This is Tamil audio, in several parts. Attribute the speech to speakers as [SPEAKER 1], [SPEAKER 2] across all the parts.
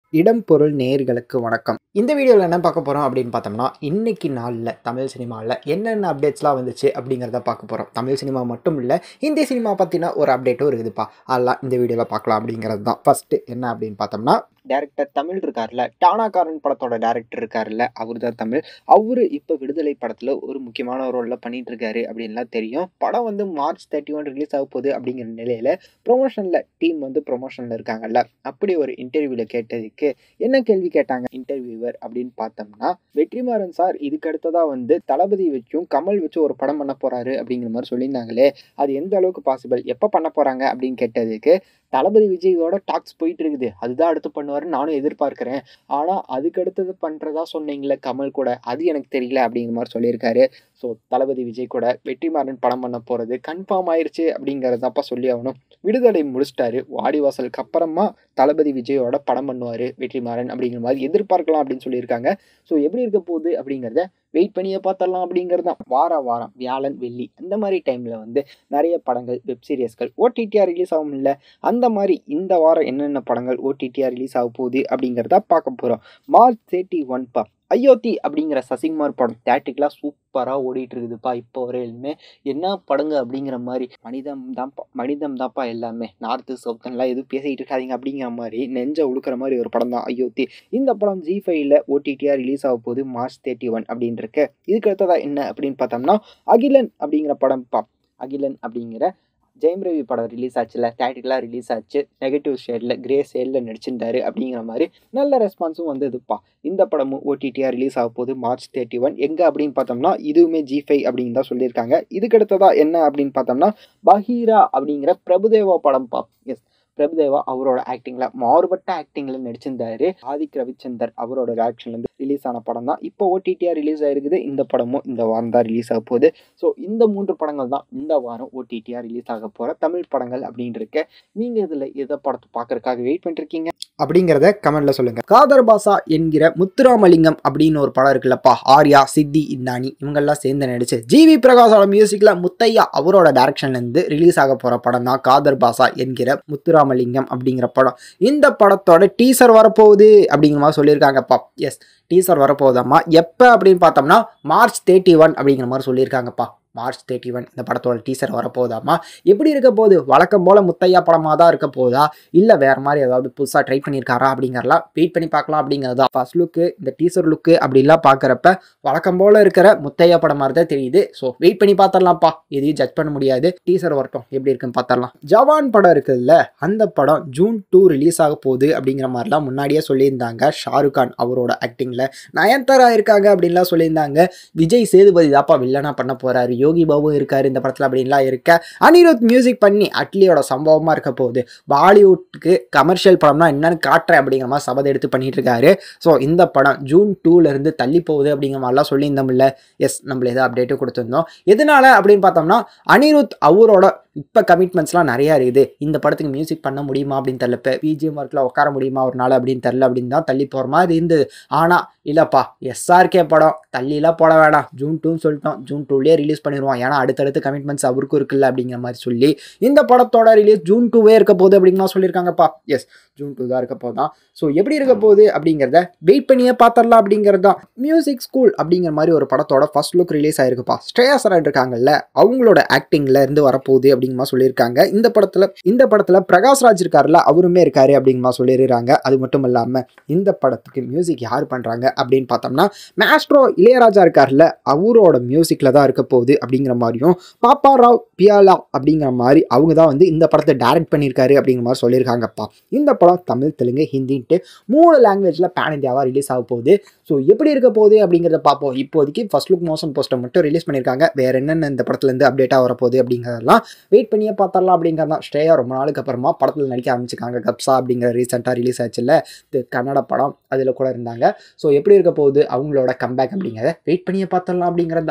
[SPEAKER 1] இடம் பொருள் நேயர்களுக்கு வணக்கம் இந்த வீடியோவில் என்ன பார்க்க போகிறோம் அப்படின்னு பார்த்தோம்னா இன்னைக்கு நாளில் தமிழ் சினிமாவில் என்னென்ன அப்டேட்ஸ்லாம் வந்துச்சு அப்படிங்கிறத பார்க்க போகிறோம் தமிழ் சினிமா மட்டும் இல்லை ஹிந்தி சினிமா பற்றின ஒரு அப்டேட்டும் இருக்குதுப்பா அதெல்லாம் இந்த வீடியோவில் பார்க்கலாம் அப்படிங்கிறது தான் ஃபஸ்ட்டு என்ன அப்படின்னு பார்த்தோம்னா டேரக்டர் தமிழ் இருக்கார்ல டானாகாரன் படத்தோட டேரக்டர் இருக்கார்ல அவர் தான் தமிழ் அவரு இப்போ விடுதலை படத்தில் ஒரு முக்கியமான ரோலில் பண்ணிட்டு இருக்காரு அப்படின்லாம் தெரியும் படம் வந்து மார்ச் தேர்ட்டி ஒன் ரிலீஸ் ஆக போகுது அப்படிங்கிற நிலையில் ப்ரொமோஷனில் டீம் வந்து ப்ரொமோஷனில் இருக்காங்கல்ல அப்படி ஒரு இன்டர்வியூவில் கேட்டதுக்கு என்ன கேள்வி கேட்டாங்க இன்டர்வியூவர் அப்படின்னு பார்த்தோம்னா வெற்றிமாறன் சார் இதுக்கு அடுத்ததா வந்து தளபதி வச்சும் கமல் வச்சு ஒரு படம் பண்ண போறாரு அப்படிங்கிற மாதிரி சொல்லியிருந்தாங்களே அது எந்த அளவுக்கு பாசிபிள் எப்போ பண்ண போறாங்க அப்படின்னு கேட்டதுக்கு தளபதி விஜயோட டாக்ஸ் போயிட்டு இருக்குது அதுதான் அடுத்து பண்ணுவாருன்னு நானும் எதிர்பார்க்கிறேன் ஆனால் அதுக்கு அடுத்தது பண்ணுறதா சொன்னீங்களே கமல் கூட அது எனக்கு தெரியல அப்படிங்கிற மாதிரி சொல்லியிருக்காரு ஸோ தளபதி விஜய் கூட வெற்றிமாறன் படம் பண்ண போகிறது கன்ஃபார்ம் ஆயிருச்சு அப்படிங்கிறதப்பா சொல்லி ஆகணும் விடுதலை முடிச்சிட்டாரு வாடிவாசலுக்கு அப்புறமா தளபதி விஜயோட படம் பண்ணுவார் வெற்றிமாறன் அப்படிங்கிற மாதிரி எதிர்பார்க்கலாம் அப்படின்னு சொல்லியிருக்காங்க ஸோ எப்படி இருக்க போகுது அப்படிங்கிறத வெயிட் பண்ணியே பார்த்தரலாம் அப்படிங்கிறது தான் வார வாரம் வியாழன் வெள்ளி அந்த மாதிரி டைமில் வந்து நிறைய படங்கள் வெப் சீரிஸ்கள் ஓடிடிஆர் ரிலீஸ் ஆகும் இல்லை அந்த மாதிரி இந்த வாரம் என்னென்ன படங்கள் ஓடிடிஆர் ரிலீஸ் ஆக போகுது அப்படிங்கிறத பார்க்க போகிறோம் மார்ச் தேர்ட்டி ஒன் பா அயோத்தி அப்படிங்கிற சசிகுமார் படம் தேட்டிக்கெலாம் சூப்பராக ஓடிட்டு இருக்குதுப்பா இப்போ வரையிலுமே என்ன படங்க அப்படிங்கிற மாதிரி மனிதம் தான்ப்பா மனிதம் தான்ப்பா எல்லாமே நார்த்து சவுத்தன்லாம் எதுவும் பேசிக்கிட்டு இருக்காதீங்க அப்படிங்கிற மாதிரி நெஞ்ச உழுக்கிற மாதிரி ஒரு படம் தான் அயோத்தி இந்த படம் ஜி ஃபைவ்ல ஓடிடிஆர் ரிலீஸ் ஆக போகுது மார்ச் தேர்ட்டி ஒன் அப்படின்னு இருக்கு இதுக்கு அடுத்ததாக என்ன அப்படின்னு பார்த்தோம்னா அகிலன் அப்படிங்கிற படம் பா அகிலன் அப்படிங்கிற ஜெயம் ரவி படம் ரிலீஸ் ஆச்சுல தேட்டிக்கலாக ரிலீஸ் ஆச்சு நெகட்டிவ் ஷேடில் கிரே ஷேடில் நடிச்சிருந்தாரு அப்படிங்கிற மாதிரி நல்ல ரெஸ்பான்ஸும் வந்ததுப்பா இந்த படமும் ஓடிடிஆர் ரிலீஸ் ஆக போகுது மார்ச் தேர்ட்டி ஒன் எங்கே அப்படின்னு பார்த்தோம்னா இதுவுமே ஜி ஃபைவ் அப்படின்னு தான் சொல்லியிருக்காங்க இதுக்கு அடுத்ததா என்ன அப்படின்னு பார்த்தோம்னா பஹீரா அப்படிங்கிற பிரபுதேவா படம் பா எஸ் பிரபுதேவா அவரோட ஆக்டிங்கில் மாறுபட்ட ஆக்டிங்கில் நடிச்சிருந்தாரு ஆதிக் ரவிச்சந்தர் அவரோட ஆக்ஷன்லேருந்து ரிலீஸ் ஆன படம் தான் இப்போ ஓடிடிஆர் ரிலீஸ் ஆயிருக்குது இந்த படமும் இந்த வாரம் தான் ரிலீஸ் ஆக போகுது ஸோ இந்த மூன்று படங்கள் தான் இந்த வாரம் ஓடிடிஆர் ரிலீஸ் ஆக போகிற தமிழ் படங்கள் அப்படின்னு இருக்க நீங்கள் இதில் எதை படத்தை பார்க்கறதுக்காக வெயிட் பண்ணிருக்கீங்க அப்படிங்கிறத கமெண்ட்ல சொல்லுங்க காதர் பாசா என்கிற முத்துராமலிங்கம் அப்படின்னு ஒரு படம் இருக்குல்லப்பா ஆர்யா சித்தி இந்தானி இவங்கெல்லாம் சேர்ந்து நடிச்சு ஜிவி பிரகாஷோட மியூசிக்ல முத்தையா அவரோட டைரக்ஷன்ல இருந்து ரிலீஸ் ஆக போற படம் தான் காதர் பாசா என்கிற முத்துராமலிங்கம் அப்படிங்கிற படம் இந்த படத்தோட டீசர் வரப்போகுது அப்படிங்கிற மாதிரி சொல்லியிருக்காங்கப்பா எஸ் டீசர் வரப்போகுதாம்மா எப்போ அப்படின்னு பார்த்தோம்னா மார்ச் தேர்ட்டி ஒன் அப்படிங்கிற மாதிரி சொல்லியிருக்காங்கப்பா மார்ச் தேர்ட்டி ஒன் இந்த படத்தோட டீசர் வரப்போகுதாமா எப்படி இருக்க போகுது வழக்கம் போல் முத்தையா படமாக தான் இருக்க போகுதா இல்லை வேறு மாதிரி ஏதாவது புதுசாக ட்ரை பண்ணியிருக்காரா அப்படிங்கிறலாம் வெயிட் பண்ணி பார்க்கலாம் அப்படிங்கிறது தான் ஃபர்ஸ்ட் லுக்கு இந்த டீசர் லுக்கு அப்படிலாம் பார்க்குறப்ப வழக்கம் போல் இருக்கிற முத்தையா படம் மாதிரி தான் தெரியுது ஸோ வெயிட் பண்ணி பார்த்துடலாம்ப்பா எதையும் ஜட்ஜ் பண்ண முடியாது டீசர் வரட்டும் எப்படி இருக்குன்னு பார்த்துடலாம் ஜவான் படம் இருக்குதுல்ல அந்த படம் ஜூன் டூ ரிலீஸ் ஆக போகுது அப்படிங்கிற மாதிரிலாம் முன்னாடியே சொல்லியிருந்தாங்க ஷாருக் கான் அவரோட ஆக்டிங்கில் நயன்தாரா இருக்காங்க அப்படின்லாம் சொல்லியிருந்தாங்க விஜய் சேதுபதி தாப்பா வில்லனா பண்ண போறாரு யோகி பாபு இருக்காரு இந்த படத்தில் அப்படின்லாம் இருக்க அனிருத் மியூசிக் பண்ணி அட்லியோட சம்பவமாக இருக்க போகுது பாலிவுட்க்கு கமர்ஷியல் படம்னா என்னன்னு காட்டுறேன் அப்படிங்கிற மாதிரி சபதை எடுத்து பண்ணிட்டு இருக்காரு ஸோ இந்த படம் ஜூன் டூலேருந்து தள்ளி போகுது அப்படிங்கிற மாதிரிலாம் சொல்லியிருந்தோம்ல எஸ் நம்மள ஏதோ அப்டேட்டும் கொடுத்துருந்தோம் எதனால அப்படின்னு பார்த்தோம்னா அனிருத் அவரோட இப்போ கமிட்மெண்ட்ஸ்லாம் நிறையா இருக்குது இந்த படத்துக்கு மியூசிக் பண்ண முடியுமா அப்படின்னு தெரில இப்போ பிஜிஎம் ஒர்க்கில் உட்கார முடியுமா ஒரு நாள் அப்படின்னு தெரில அப்படின்னு தான் தள்ளி போகிற மாதிரி இருந்தது ஆனால் இல்லைப்பா எஸ்ஆர்கே படம் தள்ளிலாம் போட வேணாம் ஜூன் டூன்னு சொல்லிட்டோம் ஜூன் டூலேயே ரிலீஸ் பண்ணிடுவோம் ஏன்னா அடுத்தடுத்து கமிட்மெண்ட்ஸ் அவருக்கும் இருக்குல்ல அப்படிங்கிற மாதிரி சொல்லி இந்த படத்தோட ரிலீஸ் ஜூன் டூவே இருக்க போகுது அப்படிங்கிற மாதிரி சொல்லியிருக்காங்கப்பா எஸ் ஜூன் டூ தான் இருக்க போதான் ஸோ எப்படி இருக்க போகுது அப்படிங்கிறத வெயிட் பண்ணியே பார்த்துடலாம் அப்படிங்கிறது தான் மியூசிக் ஸ்கூல் அப்படிங்கிற மாதிரி ஒரு படத்தோட ஃபர்ஸ்ட் லுக் ரிலீஸ் ஆயிருக்குப்பா ஸ்ரேயா சரன் இருக்காங்கல்ல அவங்களோட ஆக்டிங்ல இருந்து வரப்போகுது அப்படிங்கிற மாதிரி சொல்லியிருக்காங்க இந்த படத்தில் இந்த படத்தில் பிரகாஷ்ராஜ் இருக்காருல்ல அவருமே இருக்காரு அப்படிங்கிற மாதிரி சொல்லியிருக்காங்க அது மட்டும் இல்லாமல் இந்த படத்துக்கு மியூசிக் யார் பண்ணுறாங்க அப்படின்னு பார்த்தோம்னா மேஸ்ட்ரோ இளையராஜா இருக்கார்ல அவரோட மியூசிக்கில் தான் இருக்க போகுது அப்படிங்கிற மாதிரியும் பாப்பா ராவ் பியாலா அப்படிங்கிற மாதிரி அவங்க தான் வந்து இந்த படத்தை டைரக்ட் பண்ணியிருக்காரு அப்படிங்கிற மாதிரி சொல்லியிருக்காங்கப்பா இந்த படம் தமிழ் தெலுங்கு ஹிந்தின்ட்டு மூணு லாங்குவேஜில் பேன் இந்தியாவாக ரிலீஸ் ஆக போகுது ஸோ எப்படி இருக்க போகுது அப்படிங்கிறத பார்ப்போம் இப்போதைக்கு ஃபர்ஸ்ட் லுக் மோஷன் போஸ்டர் மட்டும் ரிலீஸ் பண்ணியிருக்காங்க வேற என்னென்ன இந்த படத்துலேருந்து அப்டேட்டாக வரப்போகுது அப்படிங்கிறதெல்லாம் வெயிட் பண்ணியே பார்த்தரலாம் அப்படிங்கிறது தான் ஸ்ரேயா ரொம்ப நாளுக்கு அப்புறமா படத்தில் நடிக்க ஆரம்பிச்சிருக்காங்க கப்சா அப்படிங்கிற ரீசெண்டாக ரிலீஸ் ஆச்சுல்ல இது கன்னட படம் அதில் கூட இருந்தாங்க ஸோ எப்படி இருக்க போகுது அவங்களோட கம்பேக் அப்படிங்கிறத வெயிட் பண்ணியே பார்த்தரலாம் அப்படிங்கிறது தான்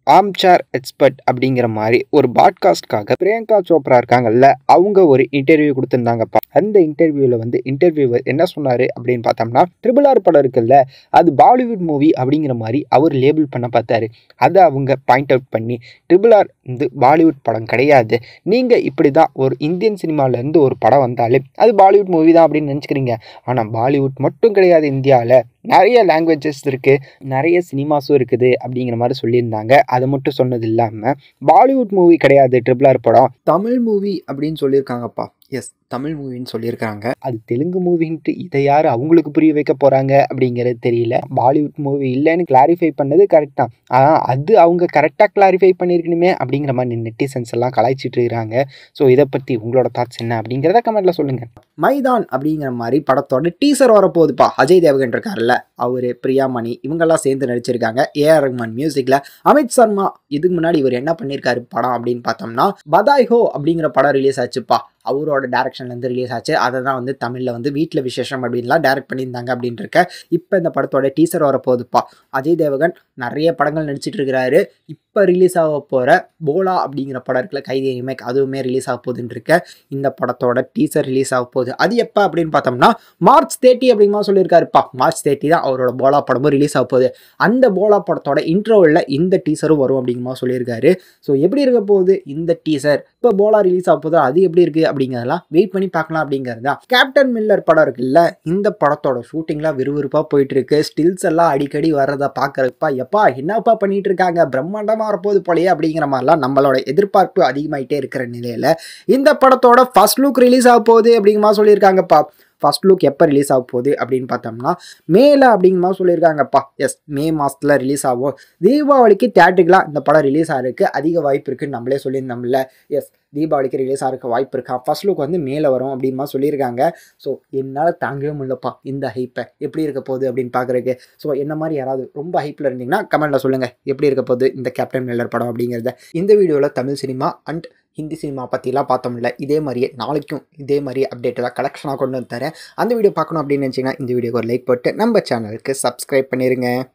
[SPEAKER 1] ஆம்சார் எக்ஸ்பர்ட் அப்படிங்கிற மாதிரி ஒரு பாட்காஸ்ட்காக பிரியங்கா சோப்ரா இருக்காங்கல்ல அவங்க ஒரு இன்டர்வியூ கொடுத்துருந்தாங்கப்பா அந்த இன்டர்வியூவில் வந்து இன்டர்வியூவர் என்ன சொன்னார் அப்படின்னு பார்த்தோம்னா ட்ரிபிள் ஆர் படம் இருக்குல்ல அது பாலிவுட் மூவி அப்படிங்கிற மாதிரி அவர் லேபிள் பண்ண பார்த்தாரு அதை அவங்க பாயிண்ட் அவுட் பண்ணி ட்ரிபிள் ஆர் வந்து பாலிவுட் படம் கிடையாது நீங்கள் இப்படி தான் ஒரு இந்தியன் சினிமாவிலேருந்து ஒரு படம் வந்தாலே அது பாலிவுட் மூவி தான் அப்படின்னு நினச்சிக்கிறீங்க ஆனால் பாலிவுட் மட்டும் கிடையாது இந்தியாவில் நிறைய லாங்குவேஜஸ் இருக்குது நிறைய சினிமாஸும் இருக்குது அப்படிங்கிற மாதிரி சொல்லியிருந்தாங்க அதை மட்டும் சொன்னது இல்லாமல் பாலிவுட் மூவி கிடையாது ட்ரிபிள் ஆர் படம் தமிழ் மூவி அப்படின்னு சொல்லியிருக்காங்கப்பா எஸ் தமிழ் மூவின்னு சொல்லியிருக்காங்க அது தெலுங்கு மூவின்ட்டு இதை யார் அவங்களுக்கு புரிய வைக்க போகிறாங்க அப்படிங்கிறது தெரியல பாலிவுட் மூவி இல்லைன்னு கிளாரிஃபை பண்ணது கரெக்ட் தான் ஆனால் அது அவங்க கரெக்டாக கிளாரிஃபை பண்ணியிருக்கணுமே அப்படிங்கிற மாதிரி நெட்டிசன்ஸ் எல்லாம் கலாய்ச்சிட்டு இருக்கிறாங்க ஸோ இதை பற்றி உங்களோட தாட்ஸ் என்ன அப்படிங்கிறத கமெண்ட்டில் சொல்லுங்கள் மைதான் அப்படிங்கிற மாதிரி படத்தோட டீசர் வரப்போகுதுப்பா அஜய் தேவகன் இருக்கார்ல அவர் பிரியாமணி இவங்கெல்லாம் சேர்ந்து நடிச்சிருக்காங்க ஏஆர் ரஹ்மான் மியூசிக்கில் அமித் சர்மா இதுக்கு முன்னாடி இவர் என்ன பண்ணியிருக்காரு படம் அப்படின்னு பார்த்தோம்னா பதாய் ஹோ அப்படிங்கிற படம் ரிலீஸ் ஆச்சுப்பா அவரோட டேரக்ஷன்லேருந்து ரிலீஸ் ஆச்சு அதை தான் வந்து தமிழில் வந்து வீட்டில் விசேஷம் அப்படின்லாம் டேரக்ட் பண்ணியிருந்தாங்க அப்படின்ட்டு இருக்க இப்போ இந்த படத்தோட டீசர் வரப்போகுதுப்பா அஜய் தேவகன் நிறைய படங்கள் நடிச்சிட்டு இருக்கிறாரு இப்போ ரிலீஸ் ஆக போகிற போலா அப்படிங்கிற படம் இருக்குல்ல கைதி ரீமேக் அதுவுமே ரிலீஸ் ஆக போகுதுன்னு இருக்க இந்த படத்தோட டீசர் ரிலீஸ் ஆக போகுது அது எப்போ அப்படின்னு பார்த்தோம்னா மார்ச் தேர்ட்டி அப்படிங்கிற சொல்லியிருக்காருப்பா மார்ச் தேர்ட்டி தான் அவரோட போலா படமும் ரிலீஸ் ஆக போகுது அந்த போலா படத்தோட இன்ட்ரோவில் இந்த டீசரும் வரும் அப்படிங்கிற சொல்லியிருக்காரு ஸோ எப்படி இருக்க போகுது இந்த டீசர் இப்போ போலா ரிலீஸ் ஆக போகுது அது எப்படி இருக்குது அப்படிங்கிறதெல்லாம் வெயிட் பண்ணி பார்க்கலாம் அப்படிங்கிறது தான் கேப்டன் மில்லர் படம் இருக்குல்ல இந்த படத்தோட ஷூட்டிங்லாம் விறுவிறுப்பாக போயிட்டு இருக்கு ஸ்டில்ஸ் எல்லாம் அடிக்கடி வர்றதை பார்க்குறப்பா எப்பா என்னப்பா பண்ணிட்டு இருக்காங்க பிரம்மாண்டமாக வரப்போகுது போலயே அப்படிங்கிற மாதிரிலாம் நம்மளோட எதிர்பார்ப்பு அதிகமாயிட்டே இருக்கிற நிலையில் இந்த படத்தோட ஃபர்ஸ்ட் லுக் ரிலீஸ் ஆக போகுது அப்படிங்கிற மாதிரி சொல்லியிருக்காங்கப்பா ஃபர்ஸ்ட் லுக் எப்போ ரிலீஸ் ஆக போகுது அப்படின்னு பார்த்தோம்னா மேல அப்படிங்கிற மாதிரி சொல்லியிருக்காங்கப்பா எஸ் மே மாதத்தில் ரிலீஸ் ஆகும் தீபாவளிக்கு தேட்டருக்குலாம் இந்த படம் ரிலீஸ் ஆகிறதுக்கு அதிக வாய்ப்பு இருக்குன்னு நம்மளே சொல்லியிருந்தோம்ல எஸ் தீபாவளிக்கு ரிலீஸ் ஆகிறதுக்கு வாய்ப்பு இருக்கா ஃபர்ஸ்ட் லுக் வந்து மேலே வரும் அப்படின்னு மாதிரி சொல்லியிருக்காங்க ஸோ என்னால் தாங்கவே முடியலப்பா இந்த ஹைப்பை எப்படி இருக்க போகுது அப்படின்னு பார்க்குறதுக்கு ஸோ என்ன மாதிரி யாராவது ரொம்ப ஹைப்பில் இருந்தீங்கன்னா கமெண்ட்டில் சொல்லுங்கள் எப்படி இருக்க போகுது இந்த கேப்டன் மில்லர் படம் அப்படிங்கிறத இந்த வீடியோவில் Tamil cinema and Hindi cinema பற்றிலாம் பார்த்தோம்ல இதே மாதிரியே நாளைக்கும் இதே மாதிரி அப்டேட்டெல்லாம் கலெக்ஷனாக கொண்டு வந்து தரேன் அந்த வீடியோ பார்க்கணும் அப்படின்னு நினச்சிங்கன்னா இந்த வீடியோக்கு ஒரு லைக் போட்டு நம்ம சேனலுக்கு சப்ஸ்கிரைப் பண்ணிடுங்க